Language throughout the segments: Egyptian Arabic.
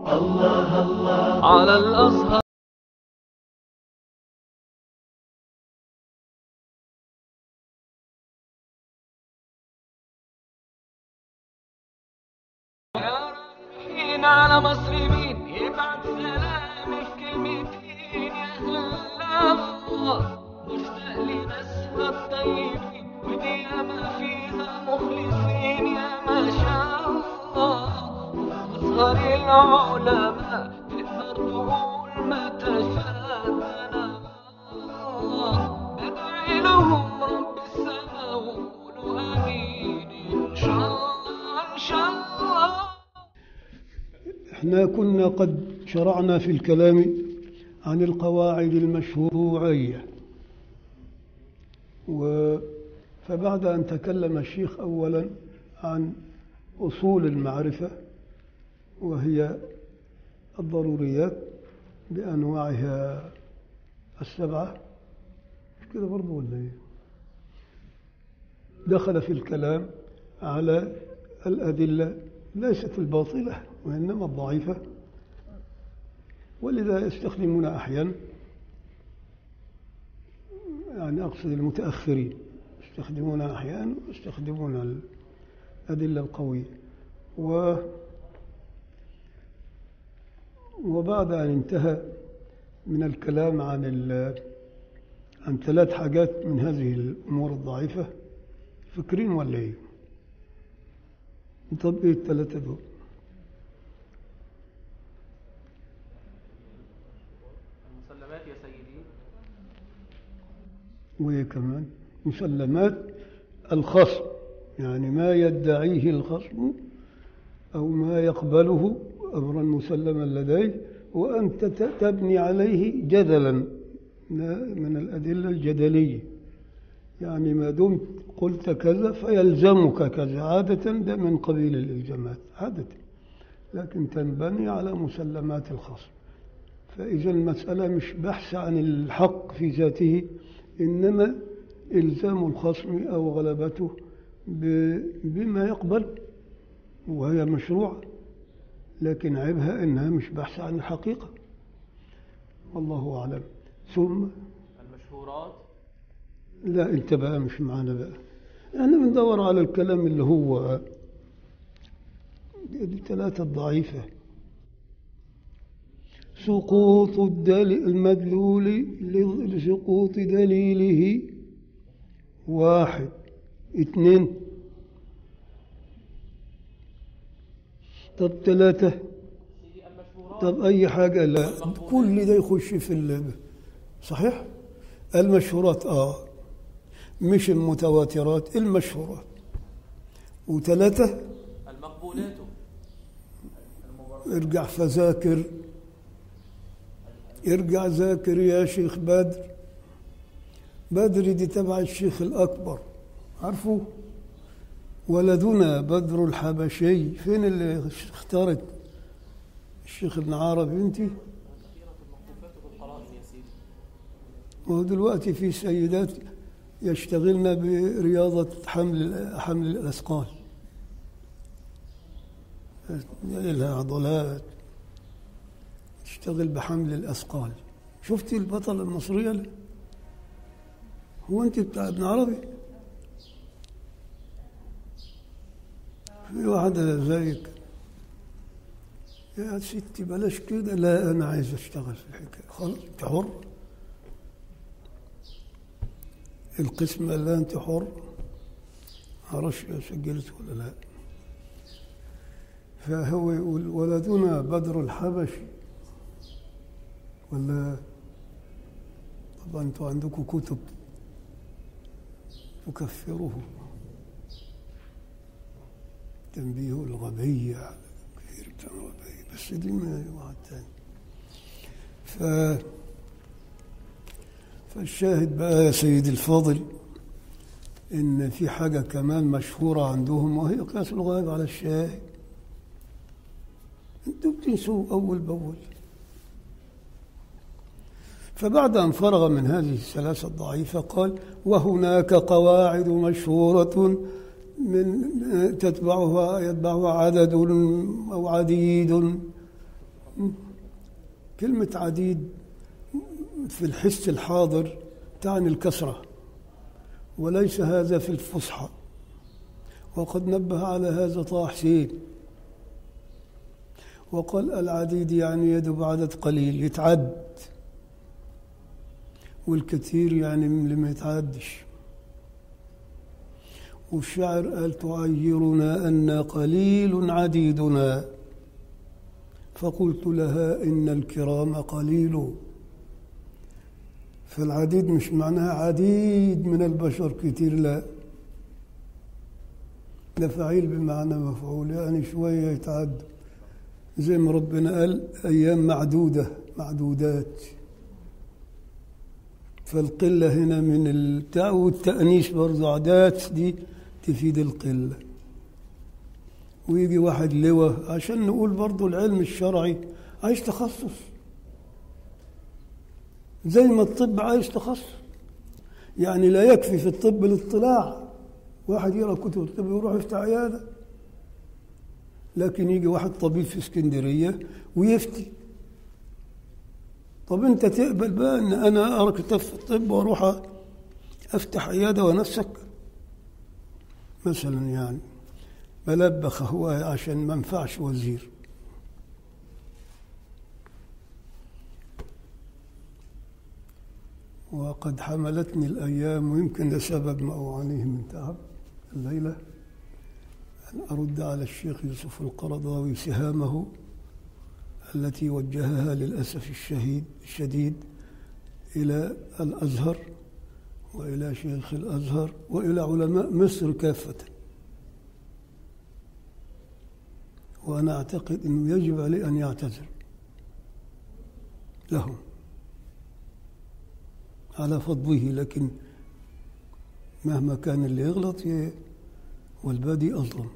الله الله على الأزهر رايحين على مصر مين يبعت سلامي في كلمتين يا أهل الله مشتاق لناسها الطيبين ودي ياما فيها مخلصين يا ما شاء الله أزهر العلماء تقدر تقول ما تشاء أنا بدعي لهم رب السماء وقولوا آمين إن شاء الله إن شاء الله احنا كنا قد شرعنا في الكلام عن القواعد المشروعية و فبعد أن تكلم الشيخ أولا عن أصول المعرفة وهي الضروريات بأنواعها السبعة مش كده برضه ولا إيه؟ دخل في الكلام على الأدلة ليست الباطلة وإنما الضعيفة ولذا يستخدمون أحيانا يعني أقصد المتأخرين يستخدمون أحيانا ويستخدمون الأدلة القوية و وبعد أن انتهى من الكلام عن ال عن ثلاث حاجات من هذه الأمور الضعيفة فكرين ولا إيه؟ طب إيه الثلاثة دول؟ المسلمات يا سيدي وإيه كمان؟ مسلمات الخصم يعني ما يدعيه الخصم أو ما يقبله أمرا مسلما لديه وأنت ت- تبني عليه جدلا من الأدلة الجدلية يعني ما دمت قلت كذا فيلزمك كذا عادة ده من قبيل الإلزامات عادة لكن تنبني على مسلمات الخصم فإذا المسألة مش بحث عن الحق في ذاته إنما إلزام الخصم أو غلبته ب- بما يقبل وهي مشروعة لكن عيبها إنها مش بحث عن الحقيقة والله أعلم ثم المشهورات لا انت بقى مش معانا بقى احنا بندور على الكلام اللي هو الثلاثة الضعيفة سقوط الدل المدلول لسقوط دليله واحد اثنين طب ثلاثة طب أي حاجة لا كل ده يخش في ال صحيح المشهورات آه مش المتواترات المشهورات وثلاثة المقبولات ارجع فذاكر ارجع ذاكر يا شيخ بدر بدر دي تبع الشيخ الأكبر عارفه ولدنا بدر الحبشي فين اللي اختارت الشيخ ابن عربي انت المخطوفات والقرائن يا سيدي وهو دلوقتي في سيدات يشتغلن برياضة حمل حمل الأثقال لها عضلات تشتغل بحمل الأثقال شفتي البطلة المصرية اللي؟ هو أنت بتاع ابن عربي في واحدة زيك يا ستي بلاش كده لا أنا عايز أشتغل في الحكاية خلاص أنت حر القسم اللي أنت حر معرفش سجلت ولا لا فهو يقول ولدنا بدر الحبشي ولا طبعا انتوا عندكم كتب تكفره تنبيه الغبي على كثير بتاع الغبي بس دي من واحد تاني ف فالشاهد بقى يا سيدي الفاضل ان في حاجه كمان مشهوره عندهم وهي قياس الغائب على الشاهد انتوا بتنسوه اول باول فبعد ان فرغ من هذه الثلاثه الضعيفه قال وهناك قواعد مشهوره من تتبعها يتبعها عدد او عديد كلمة عديد في الحس الحاضر تعني الكسرة وليس هذا في الفصحى وقد نبه على هذا طه حسين وقال العديد يعني يدب عدد قليل يتعد والكثير يعني من اللي ما يتعدش والشاعر قال تعيرنا أن قليل عديدنا فقلت لها إن الكرام قليل فالعديد مش معناها عديد من البشر كتير لا ده فعيل بمعنى مفعول يعني شوية يتعد زي ما ربنا قال أيام معدودة معدودات فالقلة هنا من التاء والتأنيث برضه عادات دي تفيد القلة ويجي واحد لواء عشان نقول برضه العلم الشرعي عايز تخصص زي ما الطب عايز تخصص يعني لا يكفي في الطب الاطلاع واحد يقرا كتب الطب ويروح يفتح عياده لكن يجي واحد طبيب في اسكندريه ويفتي طب انت تقبل بقى ان انا اقرا كتاب في الطب واروح افتح عياده وانسك مثلا يعني بلبخ هو عشان ما انفعش وزير وقد حملتني الأيام ويمكن ده سبب ما أعانيه من تعب الليلة أن أرد على الشيخ يوسف القرضاوي سهامه التي وجهها للأسف الشهيد الشديد إلى الأزهر وإلى شيخ الأزهر وإلى علماء مصر كافة وأنا أعتقد أنه يجب عليه أن يعتذر لهم على فضله لكن مهما كان اللي يغلط ي- والبادي أظلم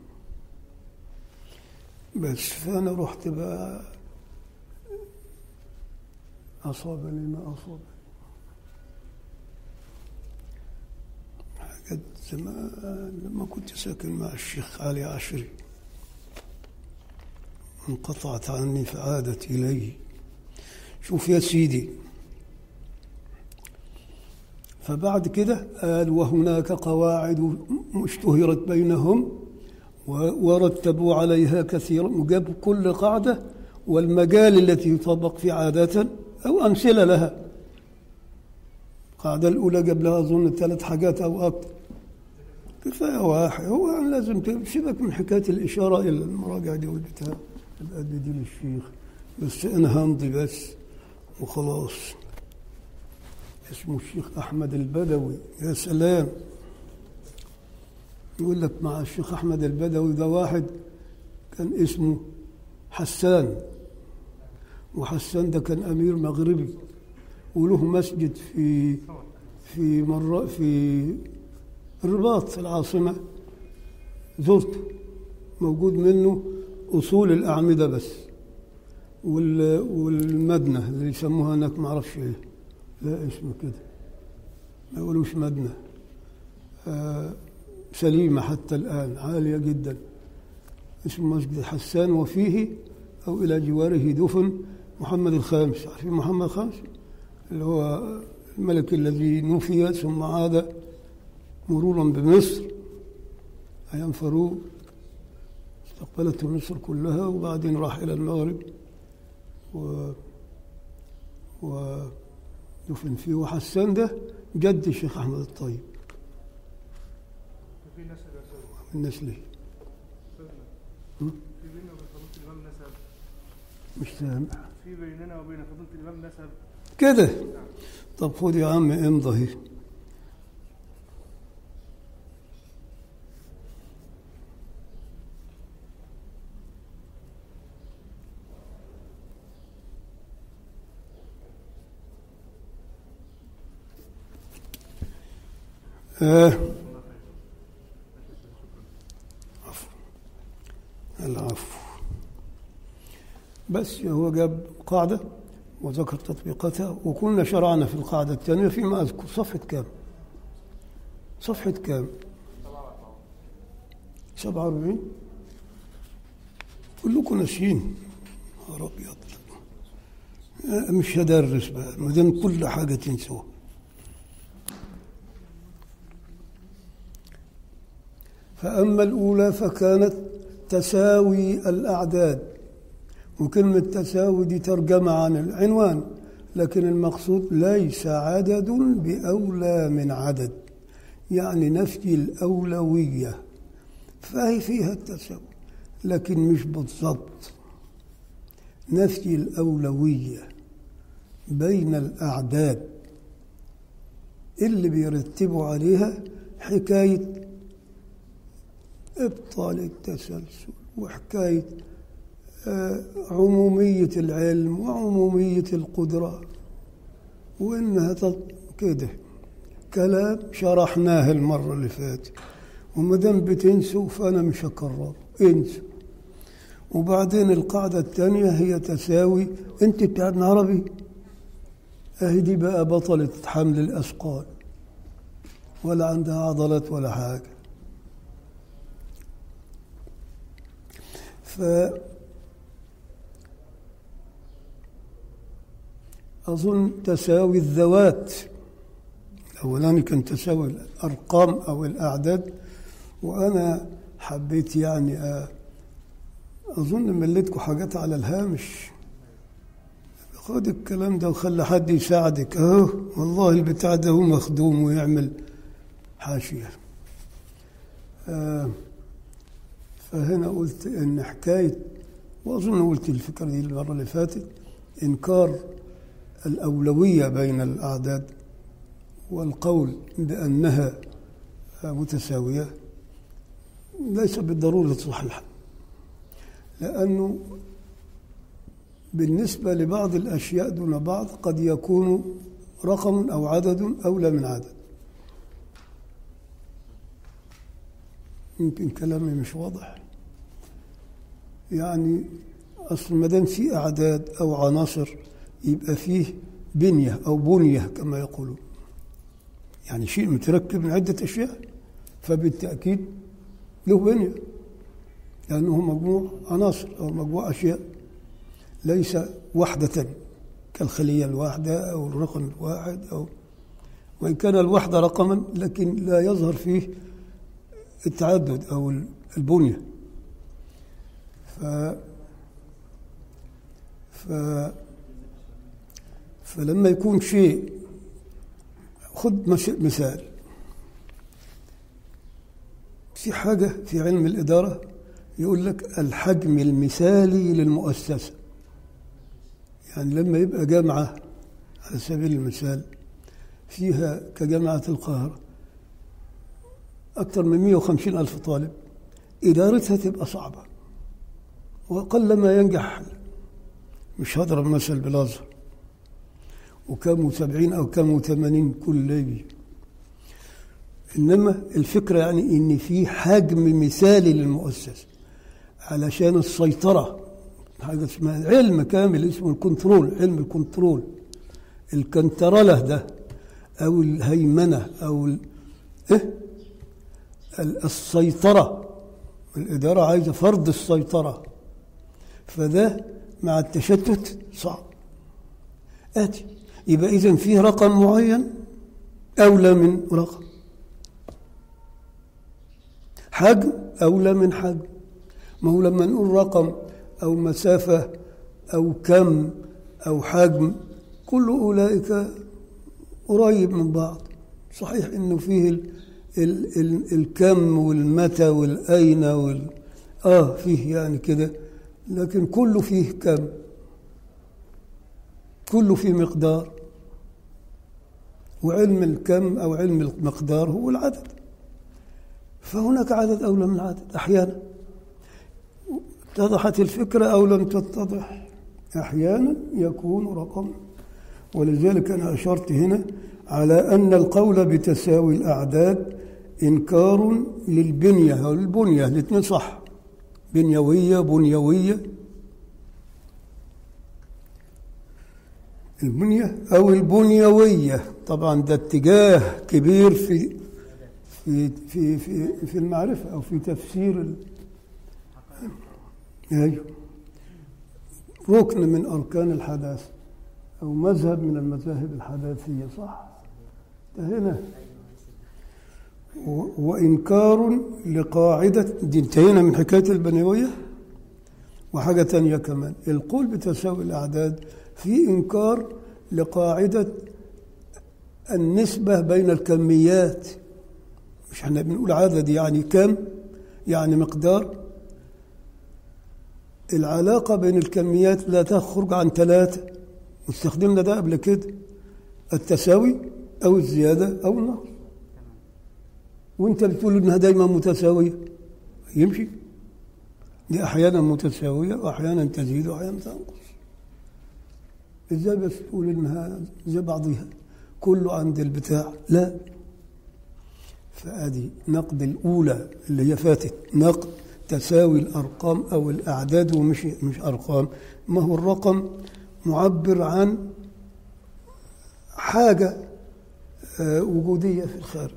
بس فأنا رحت بقى أصابني ما أصابني حاجات زمان لما كنت ساكن مع الشيخ علي عشري انقطعت عني فعادت إلي شوف يا سيدي فبعد كده قال وهناك قواعد اشتهرت بينهم و- ورتبوا عليها كثيرا وجابوا كل قاعدة والمجال التي يطبق فيه عادة أو أمثلة لها القاعدة الأولى جاب لها أظن ثلاث حاجات أو أكثر كفاية واحد هو يعني لازم تسيبك من حكاية الإشارة إلى المراجعة دي والبتاع تبقى دي, دي للشيخ بس أنا همضي بس وخلاص اسمه الشيخ أحمد البدوي يا سلام يقول لك مع الشيخ أحمد البدوي ده واحد كان اسمه حسان وحسان ده كان أمير مغربي وله مسجد في في مرة في الرباط العاصمة زرته موجود منه أصول الأعمدة بس وال- والمدنة اللي يسموها هناك ما أعرفش إيه لا اسمه كده ما يقولوش مدنة آه سليمة حتى الآن عالية جدا اسمه مسجد حسان وفيه أو إلى جواره دفن محمد الخامس عارفين محمد الخامس اللي هو الملك الذي نفي ثم عاد مرورا بمصر أيام فاروق استقبلته مصر كلها وبعدين راح إلى المغرب و ودفن فيه وحسان ده جد الشيخ أحمد الطيب في نسب يا استاذ من نسله استاذنا م? في بيننا وبين فضيله الامام نسب مش سامع في بيننا وبين فضيله الامام نسب كده طب خد يا عم امضى اهي آه. عفو العفو بس هو جاب قاعدة وذكر تطبيقاتها وكنا شرعنا في القاعدة الثانية فيما أذكر صفحة كام صفحة كام 47 كلكم ناسيين نهار أبيض آه، مش هدرس بقى ما دام كل حاجة تنسوها فأما الأولى فكانت تساوي الأعداد وكلمة تساوي دي ترجمة عن العنوان لكن المقصود ليس عدد بأولى من عدد يعني نفي الأولوية فهي فيها التساوي لكن مش بالضبط نفي الأولوية بين الأعداد اللي بيرتبوا عليها حكاية إبطال التسلسل وحكاية آه، عمومية العلم وعمومية القدرة وإنها تط- كده كلام شرحناه المرة اللي فاتت وما دام بتنسوا فأنا مش هكرره انسوا وبعدين القاعدة الثانية هي تساوي أنت بتاع ابن عربي أهي دي بقى بطلة حمل الأثقال ولا عندها عضلات ولا حاجة ف أظن تساوي الذوات الأولاني كان تساوي الأرقام أو الأعداد وأنا حبيت يعني أ- أظن مليتكم حاجات على الهامش خد الكلام ده وخلي حد يساعدك أهو والله البتاع ده هو مخدوم ويعمل حاشية آه فهنا قلت إن حكاية وأظن قلت الفكرة دي المرة اللي فاتت إنكار الأولوية بين الأعداد والقول بأنها متساوية ليس بالضرورة صحيحة لأنه بالنسبة لبعض الأشياء دون بعض قد يكون رقم أو عدد أولى من عدد يمكن كلامي مش واضح يعني أصل ما دام في أعداد أو عناصر يبقى فيه بنية أو بنية كما يقولون يعني شيء متركب من عدة أشياء فبالتأكيد له بنية لأنه مجموع عناصر أو مجموع أشياء ليس وحدة كالخلية الواحدة أو الرقم الواحد أو وإن كان الوحدة رقما لكن لا يظهر فيه التعدد أو البنية ف ف فلما يكون شيء خذ مش- مثال في حاجة في علم الإدارة يقول لك الحجم المثالي للمؤسسة يعني لما يبقى جامعة على سبيل المثال فيها كجامعة القاهرة أكثر من 150 ألف طالب إدارتها تبقى صعبة وقل ما ينجح مش هضرب مثل بالأزهر وكم وسبعين أو كم وثمانين كلية إنما الفكرة يعني إن في حجم مثالي للمؤسسة علشان السيطرة حاجة اسمها علم كامل اسمه الكنترول علم الكنترول الكنترلة ده أو الهيمنة أو ال... إيه؟ ال- السيطرة الإدارة عايزة فرض السيطرة فده مع التشتت صعب آتي يبقى إذا فيه رقم معين أولى من رقم حجم أولى من حجم ما هو لما نقول رقم أو مسافة أو كم أو حجم كل أولئك قريب من بعض صحيح إنه فيه ال ال ال الكم والمتى والأين وال آه فيه يعني كده لكن كله فيه كم كله فيه مقدار وعلم الكم أو علم المقدار هو العدد فهناك عدد أولى من عدد أحيانا اتضحت الفكرة أو لم تتضح أحيانا يكون رقم ولذلك أنا أشرت هنا على أن القول بتساوي الأعداد إنكار للبنية أو البنية الاثنين صح بنيوية بنيوية البنية أو البنيوية طبعا ده اتجاه كبير في في في في, في المعرفة أو في تفسير ال... أيوه ركن من أركان الحداثة أو مذهب من المذاهب الحداثية صح انتهينا و- وإنكار لقاعدة دي انتهينا من حكاية البنيوية وحاجة تانية كمان القول بتساوي الأعداد في إنكار لقاعدة النسبة بين الكميات مش احنا بنقول عدد يعني كم يعني مقدار العلاقة بين الكميات لا تخرج عن ثلاثة واستخدمنا ده قبل كده التساوي أو الزيادة أو النقص وانت بتقول انها دايما متساوية يمشي دي أحيانا متساوية وأحيانا تزيد وأحيانا تنقص ازاي بس تقول انها زي بعضها كله عند البتاع لا فادي نقد الاولى اللي هي فاتت نقد تساوي الارقام او الاعداد ومش مش ارقام ما هو الرقم معبر عن حاجه آه، وجوديه في الخارج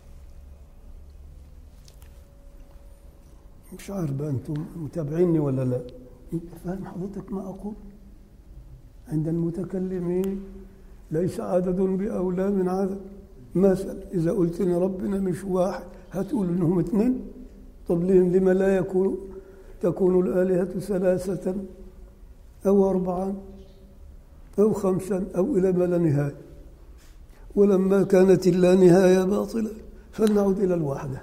مش عارف بقى انتم متابعيني ولا لا انت فاهم حضرتك ما اقول عند المتكلمين ليس عدد بأولى من عدد مثلا إذا قلت إن ربنا مش واحد هتقول إنهم اثنين طب ليه لما لا يكون تكون الآلهة ثلاثة أو أربعا أو خمسا أو إلى ما لا نهاية ولما كانت اللا نهاية باطلة فلنعد إلى الوحدة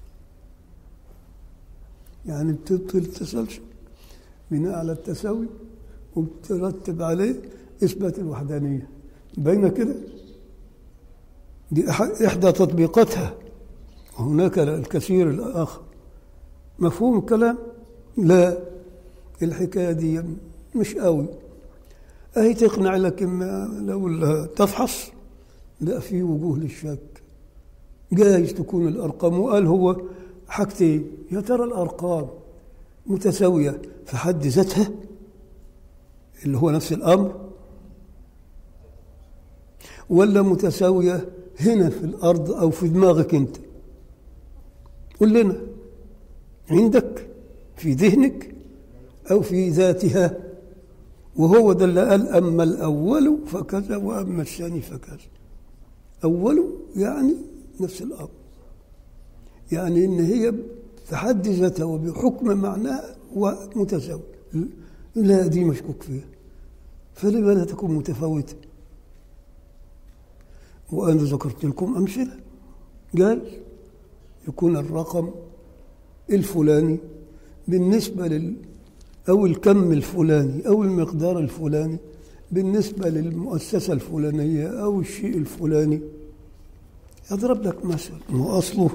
يعني بتبطل التسلسل بناء على التساوي وبترتب عليه إثبات الوحدانية بين كده دي أح- إحدى تطبيقاتها وهناك الكثير الآخر مفهوم الكلام لا الحكاية دي مش قوي أهي تقنع لك إما لو ال- تفحص لا في وجوه للشك جايز تكون الأرقام وقال هو حاجتين يا ترى الأرقام متساوية في حد ذاتها اللي هو نفس الأمر ولا متساوية هنا في الأرض أو في دماغك أنت قل لنا عندك في ذهنك أو في ذاتها وهو ده اللي قال أما الأول فكذا وأما الثاني فكذا أول يعني نفس الأمر يعني إن هي في حد ذاتها وبحكم معناها ومتساوي لا دي مشكوك فيها فلما لا تكون متفاوتة وأنا ذكرت لكم أمثلة قال يكون الرقم الفلاني بالنسبة لل أو الكم الفلاني أو المقدار الفلاني بالنسبة للمؤسسة الفلانية أو الشيء الفلاني أضرب لك مثل ما أصله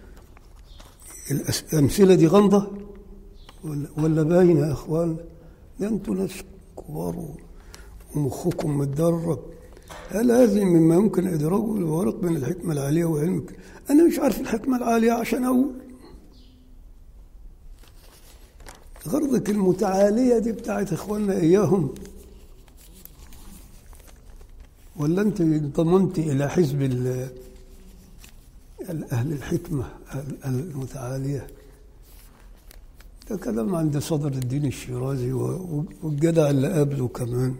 الأس- الأمثلة دي غامضة ولا, ولا باينة يا إخوان ده أنتوا ناس كبار و- ومخكم متدرب هل هذه مما يمكن إدراجه الفارق بين الحكمة العالية وعلمك أنا مش عارف الحكمة العالية عشان أقول غرضك المتعالية دي بتاعت إخواننا إياهم ولا أنت انضممت إلى حزب ال- أهل الحكمة المتعالية ده كلام عند صدر الدين الشيرازي و- والجدع اللي قبله كمان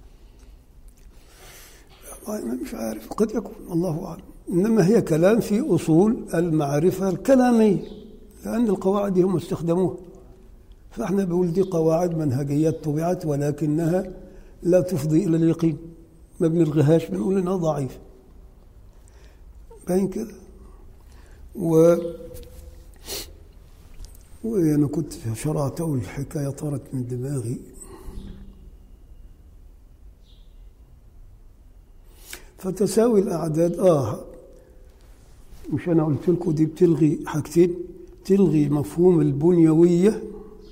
والله مش عارف قد يكون الله أعلم إنما هي كلام في أصول المعرفة الكلامية لأن القواعد دي هم استخدموها فإحنا بقول دي قواعد منهجيات طبعت ولكنها لا تفضي إلى اليقين ما بنلغيهاش بنقول إنها ضعيفة باين كده و وأنا كنت شرعت أول الحكاية طارت من دماغي فتساوي الأعداد آه مش أنا قلت لكم دي بتلغي حاجتين تلغي مفهوم البنيوية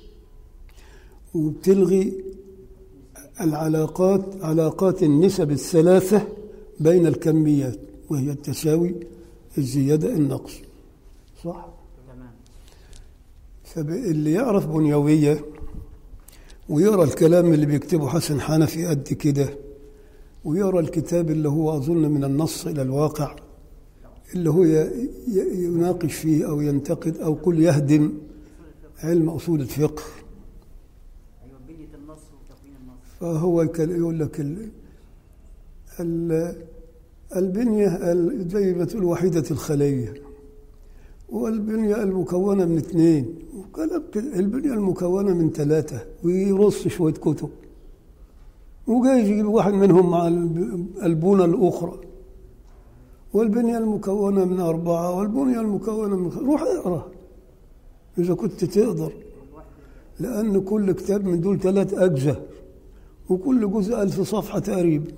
وبتلغي العلاقات علاقات النسب الثلاثة بين الكميات وهي التساوي الزيادة النقص صح؟ تمام فاللي يعرف بنيوية ويقرا الكلام اللي بيكتبه حسن حنفي قد كده ويقرا الكتاب اللي هو اظن من النص الى الواقع اللي هو ي- ي- يناقش فيه او ينتقد او قل يهدم علم اصول الفقه ايوه بنيه النص وتكوين النص فهو يكل- يقول لك ال- ال- البنية ال- زي ما تقول وحيدة الخلية والبنية المكونة من اثنين وكلام كده البنية المكونة من ثلاثة ويرص شوية كتب وجاي يجيب واحد منهم مع الب- البونة الأخرى والبنية المكونة من أربعة والبنية المكونة من خ... روح اقرأ إذا كنت تقدر لأن كل كتاب من دول ثلاث أجزاء وكل جزء ألف صفحة تقريبا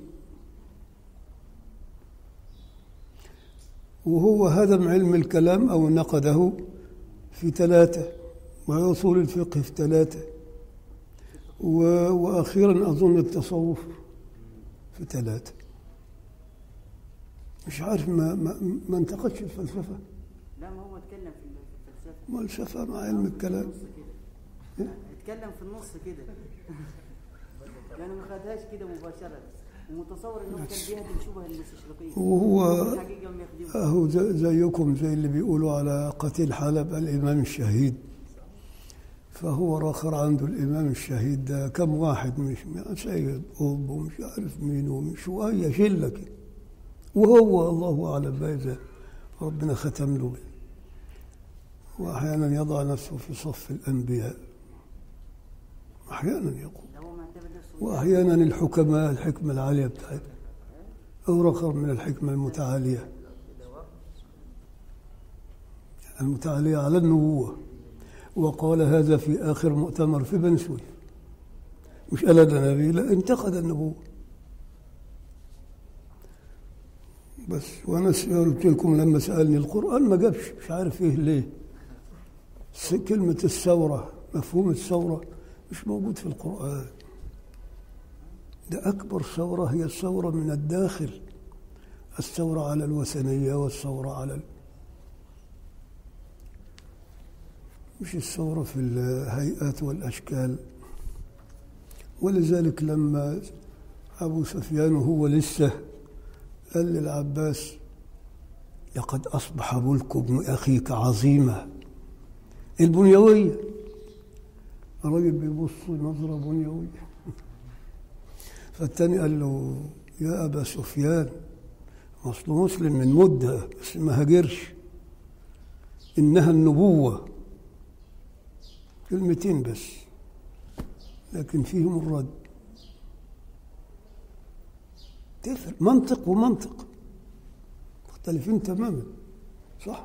وهو هدم علم الكلام أو نقده في ثلاثة وأصول الفقه في ثلاثة و... وأخيرا أظن التصوف في ثلاثة مش عارف ما ما, ما انتقدش الفلسفة لا ما هو اتكلم في الفلسفه ما الفلسفة مع علم الكلام في النص كده اتكلم في النص كده يعني ما خدهاش كده مباشره ومتصور انه كان بيهدم شبه الاستشراقيه وهو الحقيقه ما يخدمها أهو زي- زيكم زي اللي بيقولوا على قتيل حلب الإمام الشهيد فهو راخر عنده الإمام الشهيد ده كم واحد مش سيد قطب ومش عارف مين ومش شوية شلة كده وهو الله أعلم بقى إذا ربنا ختم له بيه. وأحيانا يضع نفسه في صف الأنبياء أحيانا يقول ده هو معتبر نفسه وأحيانا الحكماء الحكمة العالية بتاعتهم أو رخر من الحكمة المتعالية المتعالية على النبوة وقال هذا في آخر مؤتمر في بني سويف مش قال ده نبي لا انتقد النبوة بس وأنا س- قلت لكم لما سألني القرآن ما جابش مش عارف إيه ليه س- كلمة الثورة مفهوم الثورة مش موجود في القرآن ده أكبر ثورة هي الثورة من الداخل الثورة على الوثنية والثورة على ال... مش الثورة في الهيئات والأشكال ولذلك لما أبو سفيان وهو لسه قال للعباس لقد أصبح ملك ابن أخيك عظيما البنيوية الراجل بيبص نظرة بنيوية فالتاني قال له يا أبا سفيان أصل مسلم من مدة بس ما هاجرش إنها النبوة كلمتين بس لكن فيهم الرد تفرق منطق ومنطق مختلفين تماما صح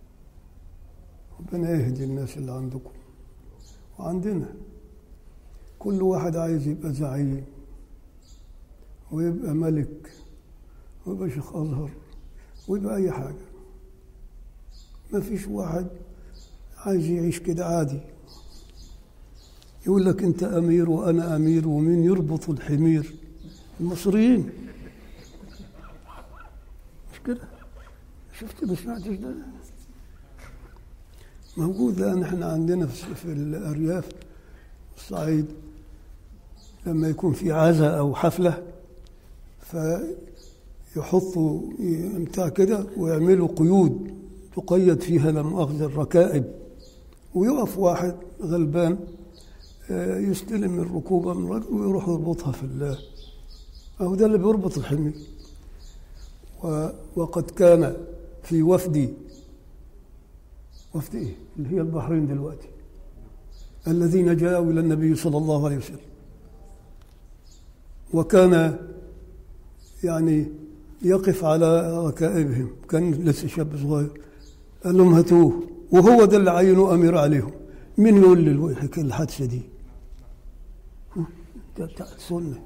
ربنا يهدي الناس اللي عندكم وعندنا كل واحد عايز يبقى زعيم ويبقى ملك ويبقى شيخ أزهر ويبقى أي حاجة ما فيش واحد عايز يعيش كده عادي يقول لك أنت أمير وأنا أمير ومين يربط الحمير المصريين مش كده شفت ما سمعتش ده موجود لأن احنا عندنا في في الأرياف الصعيد لما يكون في عزاء أو حفلة فيحطوا بتاع كده ويعملوا قيود تقيد فيها لا مؤاخذة الركائب ويقف واحد غلبان آه، يستلم الركوبة من الرجل ويروح يربطها في الله أو ده اللي بيربط الحمير و- وقد كان في وفد وفد إيه؟ اللي هي البحرين دلوقتي الذين جاءوا إلى النبي صلى الله عليه وسلم وكان يعني يقف على ركائبهم كان لسه شاب صغير قال لهم هاتوه وهو ده اللي عينوه امير عليهم مين يقول لي الحكايه الحادثه دي؟ ها؟ ده بتاع السنه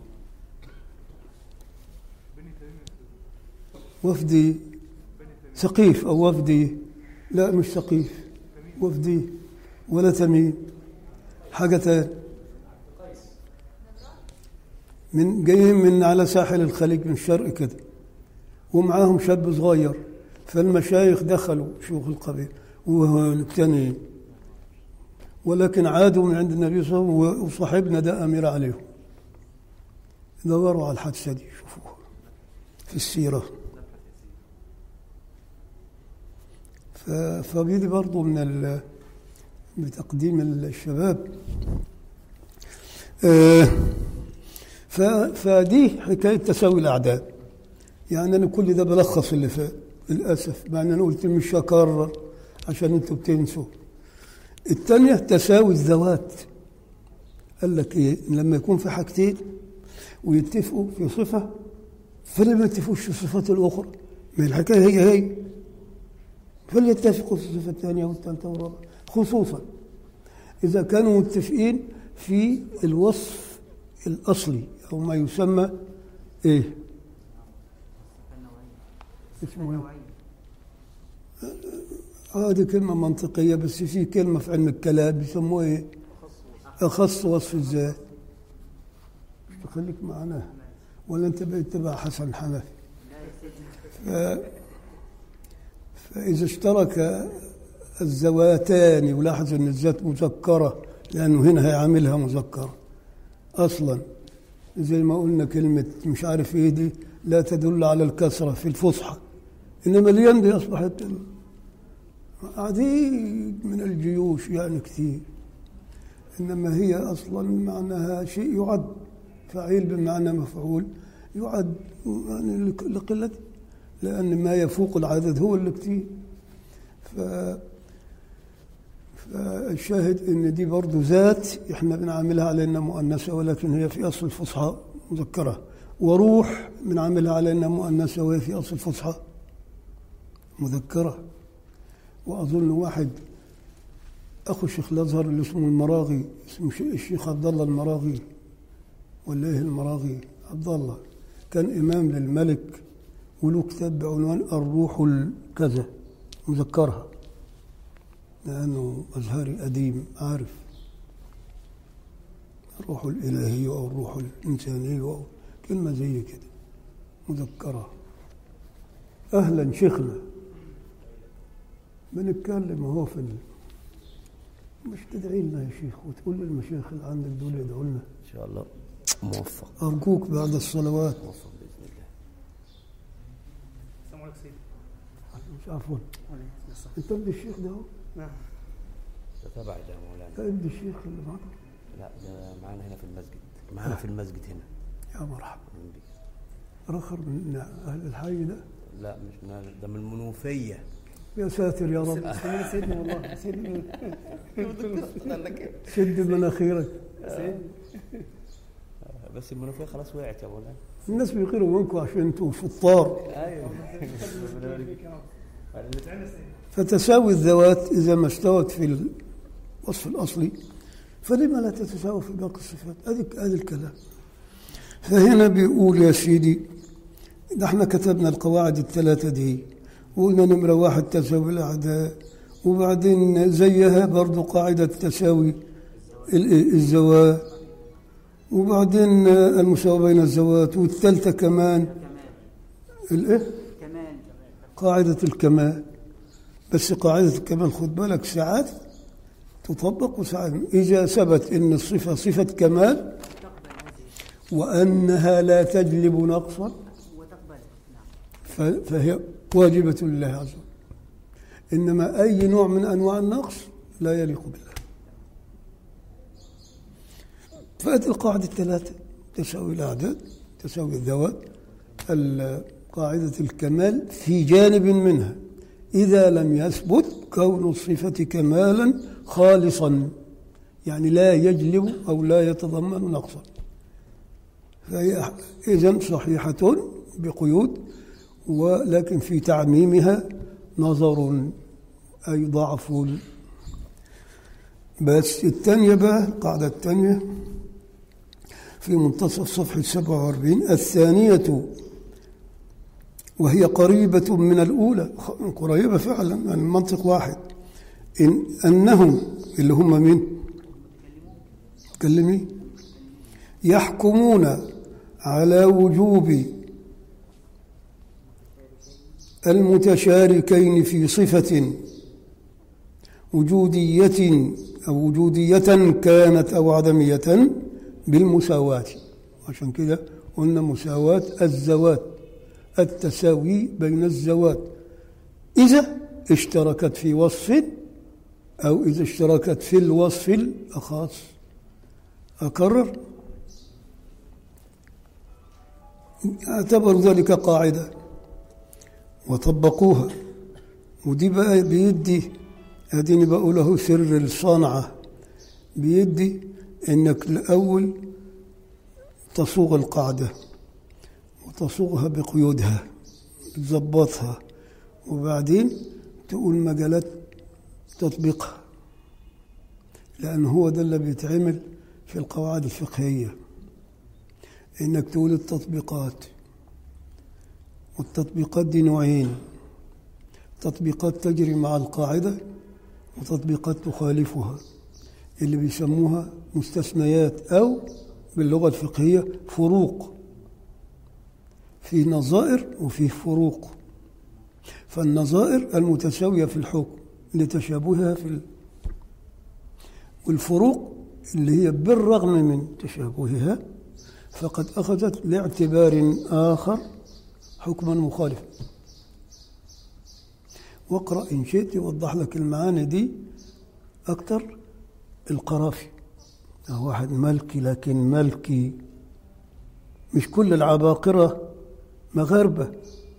وفدي ثقيف او وفدي لا مش ثقيف وفدي ولا تميم حاجه تاني من جايين من على ساحل الخليج من الشرق كده ومعاهم شاب صغير فالمشايخ دخلوا شيوخ القبيل والتاني ولكن عادوا من عند النبي صلى الله عليه وسلم وصاحبنا ده امير عليهم دوروا على الحادثه دي شوفوها في السيره ف- فبيدي برضو من ال- بتقديم الشباب آه، ف- فدي حكايه تساوي الاعداد يعني أنا كل ده بلخص اللي فات للأسف مع أن أنا قلت مش هكرر عشان أنتوا بتنسوا الثانية تساوي الذوات قال لك إيه لما يكون في حاجتين ويتفقوا في صفة فليه ما يتفقوش في الصفات الأخرى ما الحكاية هي هي فليتفقوا في الصفة الثانية والثالثة والرابعة خصوصا إذا كانوا متفقين في الوصف الأصلي أو ما يسمى إيه اسمه إيه؟ هذه كلمة منطقية بس في كلمة في علم الكلام بيسموها إيه؟ أخص وصف الذات مش تخليك معنا ولا أنت بقيت تبع حسن حنفي ف... فإذا اشترك الذواتان ولاحظ أن الذات مذكرة لأنه هنا هيعاملها مذكرة أصلا زي ما قلنا كلمة مش عارف إيه دي لا تدل على الكثرة في الفصحى إنما اليم دي أصبحت عديد من الجيوش يعني كثير إنما هي أصلا معناها شيء يعد فعيل بمعنى مفعول يعد يعني لك- لقلة لأن ما يفوق العدد هو اللي كثير ف فالشاهد ان دي برضه ذات احنا بنعاملها على انها مؤنثه ولكن هي في اصل الفصحى مذكره وروح بنعاملها على انها مؤنثه وهي في اصل الفصحى مذكره واظن واحد اخو الشيخ الازهر اللي اسمه المراغي اسمه ش- الشيخ عبد الله المراغي ولا ايه المراغي عبد الله كان امام للملك وله كتاب بعنوان الروح الكذا مذكرها لأنه أزهري قديم عارف الروح الإلهية أو الروح الإنسانية أو كلمة زي كده مذكرة أهلا شيخنا بنتكلم أهو في ال... مش تدعي لنا يا شيخ وتقول للمشايخ اللي عندك دول يدعوا لنا ان شاء الله موفق أرجوك بعد الصلوات موفق باذن الله السلام عليكم سيدي مش عفوا أنت ابن الشيخ ده أهو نعم ده تبعي ده يا مولانا ده ابن الشيخ اللي معك لا ده معانا هنا في المسجد معانا في المسجد هنا يا مرحبا من بي. رخر من أهل الحي ده لا مش من هذا- ده من المنوفيه يا ساتر يا رب سيدنا سيدنا والله سيدنا شد مناخيرك بس المنوفيه خلاص وقعت يا مولانا الناس بيغيروا منكم عشان انتم فطار ايوه فتساوي الذوات إذا ما استوت في الوصف الأصلي فلما لا تتساوى في باقي الصفات هذا هذا الكلام فهنا بيقول يا سيدي ده احنا كتبنا القواعد الثلاثة دي وقلنا نمرة واحد تساوي الأعداء وبعدين زيها برضو قاعدة تساوي ال- الزوات وبعدين المساواة بين الزوات والثالثة كمان كمال الايه؟ كمال قاعدة الكمال بس قاعدة الكمال خد بالك ساعات تطبق وساعات إذا ثبت أن الصفة صفة كمال تقبل هذه وأنها لا تجلب نقصا وتقبل نعم ف- فهي واجبة لله عز وجل إنما أي نوع من أنواع النقص لا يليق بالله فأتي القاعدة الثلاثة تساوي الأعداد تساوي الذوات ال- قاعدة الكمال في جانب منها إذا لم يثبت كون الصفة كمالا خالصا يعني لا يجلب أو لا يتضمن نقصا فهي إذن صحيحة بقيود ولكن في تعميمها نظر أي ضعف ال- بس الثانية بقى القاعدة الثانية في منتصف صفحة 47 الثانية وهي قريبة من الأولى خ- قريبة فعلا من المنطق واحد إن أنهم اللي هم مين؟ كلمي يحكمون على وجوب المتشاركين في صفة وجودية أو وجودية كانت أو عدمية بالمساواة عشان كده قلنا مساواة الزوات التساوي بين الزوات إذا اشتركت في وصف أو إذا اشتركت في الوصف الأخص أكرر اعتبروا ذلك قاعدة وطبقوها ودي بقى بيدي اديني بقوله سر الصنعة بيدي انك الاول تصوغ القاعدة وتصوغها بقيودها تظبطها وبعدين تقول مجالات تطبيقها لأن هو ده اللي بيتعمل في القواعد الفقهية إنك تقول التطبيقات والتطبيقات دي نوعين تطبيقات تجري مع القاعدة وتطبيقات تخالفها اللي بيسموها مستثنيات أو باللغة الفقهية فروق في نظائر وفي فروق فالنظائر المتساوية في الحكم لتشابهها في ال... والفروق اللي هي بالرغم من تشابهها فقد أخذت لاعتبار آخر حكما مخالفا واقرأ إن شئت يوضح لك المعاني دي أكثر القرافي هو واحد ملكي لكن ملكي مش كل العباقرة مغاربة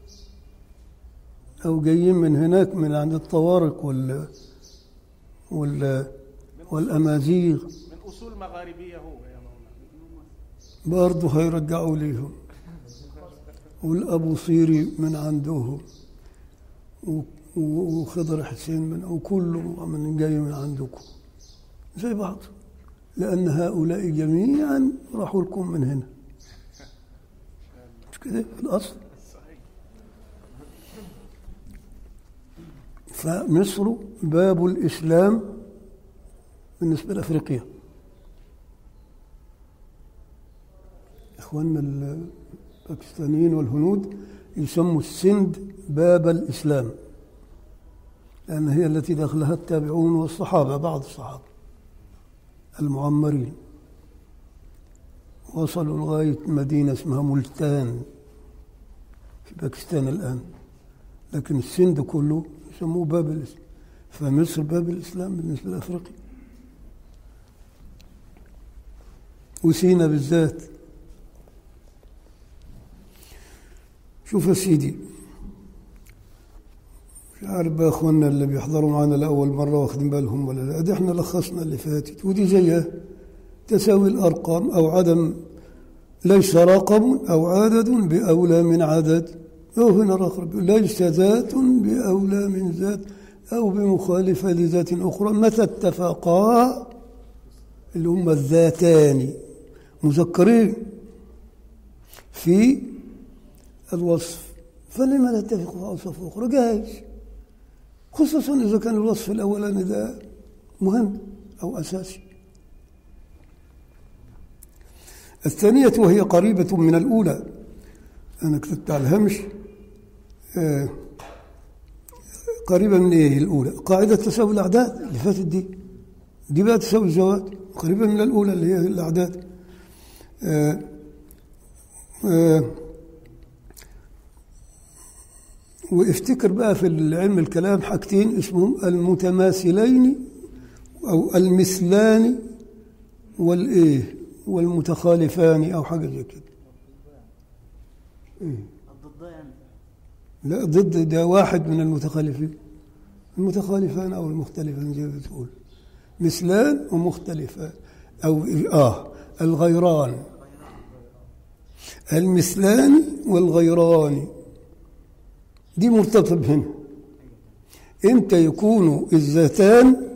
أو جايين من هناك من عند الطوارق وال وال والأمازيغ من اصول مغاربيه هو يا مولانا برضه هيرجعوا ليهم والأبو صيري من عندهم و- و- وخضر حسين من وكله من جاي من عندكم زي بعض لأن هؤلاء جميعا راحوا لكم من هنا مش كده في الأصل فمصر باب الإسلام بالنسبة لأفريقيا إخواننا الباكستانيين والهنود يسموا السند باب الإسلام لأن هي التي دخلها التابعون والصحابة بعض الصحابة المعمرين وصلوا لغاية مدينة اسمها ملتان في باكستان الآن لكن السند كله يسموه باب الإسلام فمصر باب الإسلام بالنسبة لأفريقيا وسينا بالذات شوف يا سيدي مش عارف بقى اخواننا اللي بيحضروا معانا لاول مره واخدين بالهم ولا لا دي احنا لخصنا اللي فاتت ودي زيها تساوي الارقام او عدم ليس رقم او عدد باولى من عدد او هنا الاخر بيقول ليس ذات باولى من ذات او بمخالفه لذات اخرى متى اتفقا اللي هم الذاتان مذكرين في الوصف فلما لا يتفق في أوصاف أخرى جائز خصوصا إذا كان الوصف الأولاني ده مهم أو أساسي الثانية وهي قريبة من الأولى أنا كتبت على الهمش آه، قريبة من إيه الأولى قاعدة تساوي الأعداد اللي فاتت دي دي بقى تساوي الزوات قريبة من الأولى اللي هي الأعداد آه، آه، وافتكر بقى في علم الكلام حاجتين اسمهم المتماثلين او المثلان والايه والمتخالفان او حاجه زي كده إيه؟ الضد يعني لا ضد ده واحد من المتخالفين المتخالفان او المختلفان زي ما بتقول مثلان ومختلفان او اه الغيران المثلان والغيران دي مرتبطة هنا امتى يكونوا الذاتان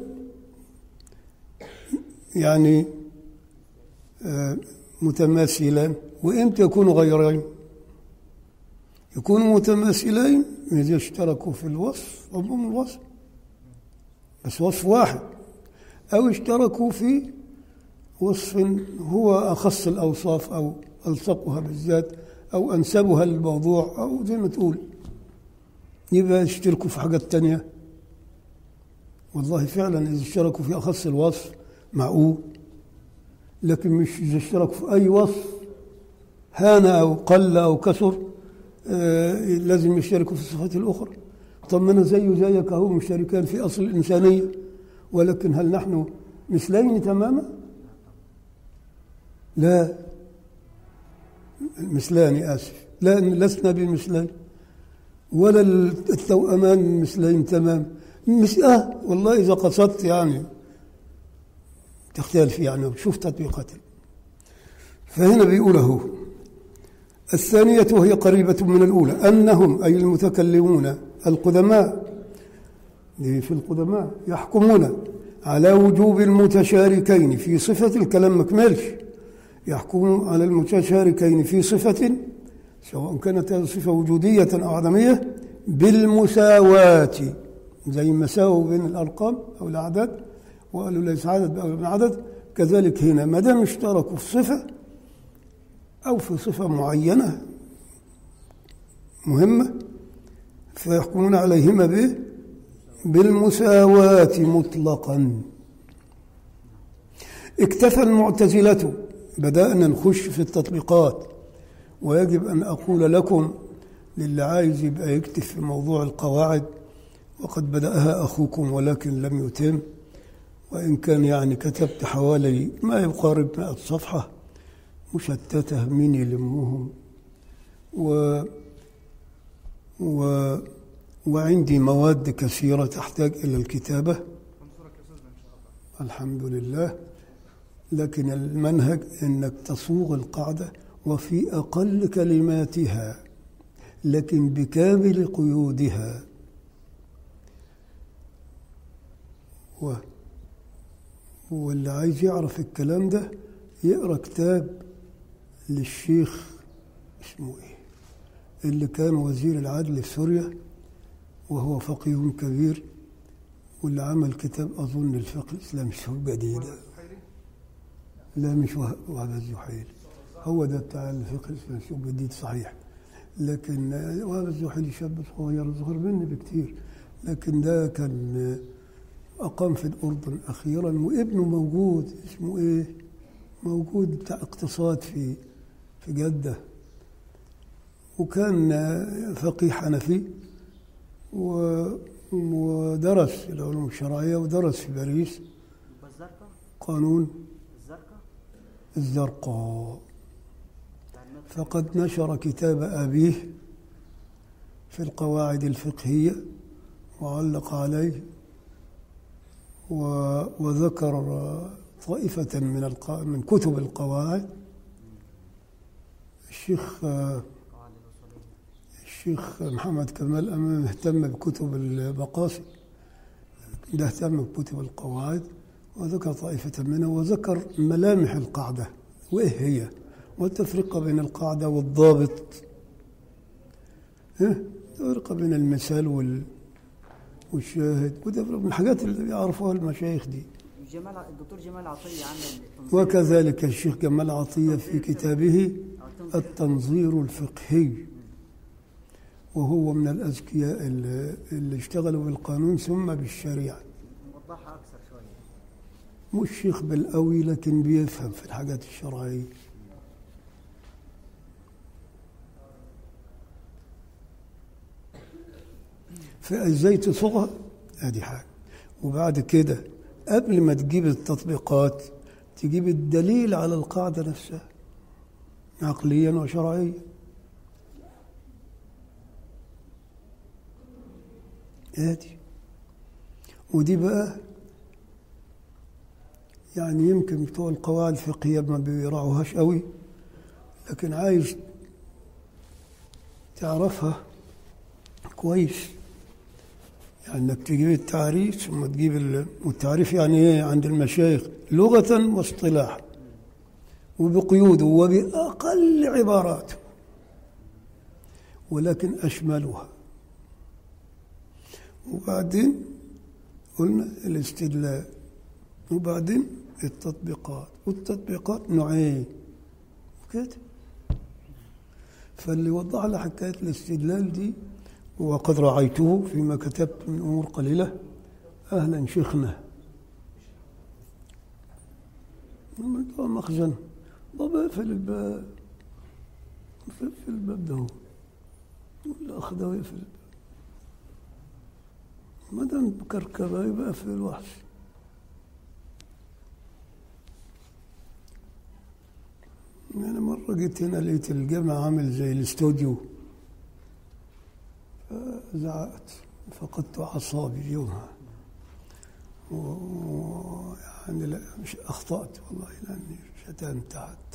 يعني آه، متماثلان وامتى يكونوا غيرين يكونوا متماثلين إذا اشتركوا في الوصف عموم الوصف بس وصف واحد أو اشتركوا في وصف هو أخص الأوصاف أو ألصقها بالذات أو أنسبها للموضوع أو زي ما تقول يبقى يشتركوا في حاجات تانية والله فعلا إذا اشتركوا في أخص الوصف معقول لكن مش إذا اشتركوا في أي وصف هان أو قل أو كثر آه لازم يشتركوا في الصفات الأخرى طب ما أنا زيه زيك أهو مشتركان في أصل الإنسانية ولكن هل نحن مثلين تماما؟ لا المثلان آسف لا لسنا بمثلين ولا التوأمان مثلين تمام مش آه والله إذا قصدت يعني تختلف يعني شوف تطبيقات فهنا بيقوله الثانية وهي قريبة من الأولى أنهم أي المتكلمون القدماء دي في القدماء يحكمون على وجوب المتشاركين في صفة الكلام مكملش يحكم على المتشاركين في صفة سواء كانت هذه صفة وجودية أو عدمية بالمساواة زي ما ساووا بين الأرقام أو الأعداد وقالوا ليس عدد أو ابن عدد كذلك هنا ما دام اشتركوا في صفة أو في صفة معينة مهمة فيحكمون عليهما به بالمساواة مطلقا اكتفى المعتزلة بدأنا نخش في التطبيقات ويجب أن أقول لكم للي عايز يبقى يكتب في موضوع القواعد وقد بدأها أخوكم ولكن لم يتم وإن كان يعني كتبت حوالي ما يقارب 100 صفحة مشتتة مين يلمهم و و وعندي مواد كثيرة تحتاج إلى الكتابة الحمد لله لكن المنهج أنك تصوغ القاعدة وفي أقل كلماتها لكن بكامل قيودها و واللي عايز يعرف الكلام ده يقرا كتاب للشيخ اسمه ايه اللي كان وزير العدل في سوريا وهو فقيه كبير واللي عمل كتاب اظن الفقه الاسلامي الشهور جديده لا مش وه- وهذا الزحيلي هو ده بتاع الفقه الاسلامي الشهور جديد صحيح لكن آه، وهذا الزحيلي شاب صغير صغير مني بكتير لكن ده كان آه، أقام في الأردن أخيرا وابنه موجود اسمه إيه؟ موجود بتاع اقتصاد في في جدة وكان آه، فقيه حنفي و- ودرس العلوم الشرعية ودرس في باريس يبقى الزرقاء قانون الزرقاء الزرقاء بتاع المدخل. فقد نشر كتاب أبيه في القواعد الفقهية وعلق عليه و- وذكر طائفة من الق... من كتب القواعد الشيخ قواعد الأصولية الشيخ محمد كمال أمام اهتم بكتب المقاصد ده اهتم بكتب القواعد وذكر طائفة منها وذكر ملامح القاعدة وإيه هي والتفرقة بين القاعدة والضابط إيه؟ التفرقة بين المثال وال والشاهد وده من الحاجات اللي بيعرفوها المشايخ دي جمال الدكتور جمال عطية عمل تنظير وكذلك الشيخ جمال عطية في كتابه أو تنظير التنظير الفقهي وهو من الأذكياء اللي اللي اشتغلوا بالقانون ثم بالشريعة موضحها أكثر شوية مش شيخ بالقوي لكن بيفهم في الحاجات الشرعية فازاي تصوغها ادي حاجة وبعد كده قبل ما تجيب التطبيقات تجيب الدليل على القاعدة نفسها عقليا وشرعيا ادي ودي بقى يعني يمكن بتوع القواعد الفقهية ما بيراعوهاش قوي لكن عايز تعرفها كويس يعني انك تجيب التعريف ثم تجيب ال- والتعريف يعني ايه عند المشايخ لغة واصطلاحا وبقيوده وبأقل عباراته ولكن أشملها وبعدين قلنا الاستدلال وبعدين التطبيقات والتطبيقات نوعين وكده فاللي وضح لي حكاية الاستدلال دي وقد رعيته فيما كتبت من أمور قليلة أهلا شيخنا ده مخزن طب اقفل الباب اقفل الباب ده هو الأخ ده يقفل الباب ما دام بكركبة يبقى اقفل وحش أنا مرة جيت هنا لقيت الجامع عامل زي الاستوديو فزعقت فقدت أعصابي يومها ويعني لا مش أخطأت والله لأني شتمت عدت